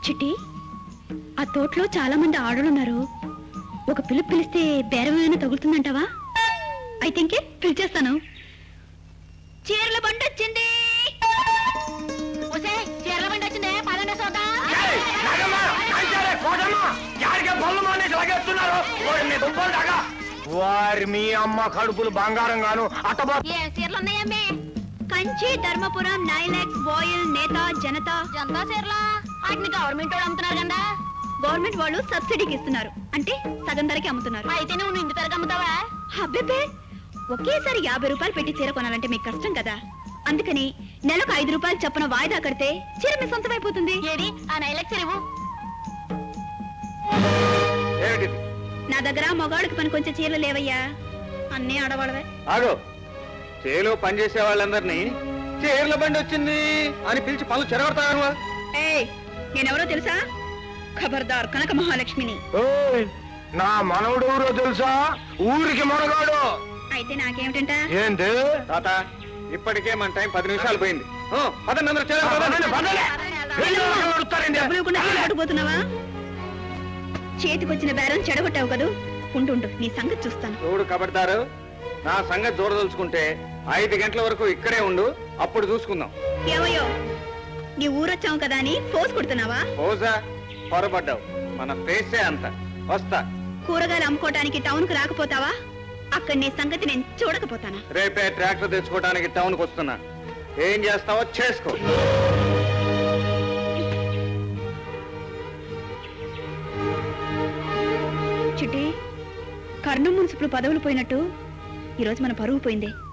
చిట్టి ఆ తోటలో చాలా మంది ఆడలున్నారు ఒక పిలుపు పిలిస్తే బేరమైనా తగులుతుందంటావా అయితే ఇంకే పిలిచేస్తాను చీరల బండి వచ్చింది ఒసే చీరల బండి వచ్చిందే పదండి సోదా ఏయ్, నాగమ్మ, నాంచారే, కోటమ్మ, యాడికే బొల్లు మానేసి లాగేస్తున్నారు? ఓరి మీ దుబ్బలు దాకా. వారి మీ అమ్మ కడుపులు బంగారం గాను అట్టబో ఏ చీరలు ఉన్నాయమ్మే కంచి ధర్మపురం నైలాక్స్ వాయిల్ నేత జనత జంతా చీరలా వాటిని గవర్నమెంట్ వాడు అమ్ముతున్నారు కదా గవర్నమెంట్ వాళ్ళు సబ్సిడీకి ఇస్తున్నారు అంటే సగం ధరకి అమ్ముతున్నారు అయితే నువ్వు ఇంటి తరగ అమ్ముతావా అబ్బెబ్బే ఒకేసారి యాభై రూపాయలు పెట్టి చీర కొనాలంటే మీకు కష్టం కదా అందుకని నెలకు ఐదు రూపాయలు చొప్పున వాయిదా కడితే చీర మీ సొంతమైపోతుంది ఏది ఆ నైలక్ చెరువు ఏమిటిది నా దగ్గర మగాళ్ళకి పని కొంచెం చీరలు లేవయ్యా అన్నీ ఆడవాళ్ళవే ఆగు చేలో పనిచేసే వాళ్ళందరినీ చీరల బండి వచ్చింది అని పిలిచి పనులు చెరగొడతాను ఏయ్ నేనెవరో తెలుసా ఖబర్దార్ కనక మహాలక్ష్మిని నా మనవడు ఊరో తెలుసా ఊరికి మనగాడు అయితే నాకేమిటంట ఏంటి తాత ఇప్పటికే మన టైం పది నిమిషాలు పోయింది ఓ, పదండి అందరూ చేరాలి, పదండి. వెళ్ళి వాళ్ళు నడుస్తారండి. డబ్బులు ఇవ్వకుండా పట్టుకుపోతున్నావా చేతికొచ్చిన బేరం చెడగొట్టావు కదూ ఉండు ఉండు నీ సంగతి చూస్తాను చూడు కబడ్దారు నా సంగతి దూరదలుచుకుంటే ఐదు గంటల వరకు ఇక్కడే ఉండు అప్పుడు చూసుకుందాం ఏవయ్యో నీ ఊరొచ్చావు కదా అని పోస్ కొడుతున్నావా ఓజా పొరపడ్డావు మన ఫేసే అంత వస్తా కూరగాయలు అమ్ముకోవటానికి టౌన్ కు రాకపోతావా అక్కడ నీ సంగతి నేను చూడకపోతానా రేపే ట్రాక్టర్ తెచ్చుకోవడానికి టౌన్కి వస్తున్నా ఏం చేస్తావో చేసుకో చిట్టి కర్ణం మున్సిపల్ పదవులు పోయినట్టు ఈరోజు మన పరువు పోయింది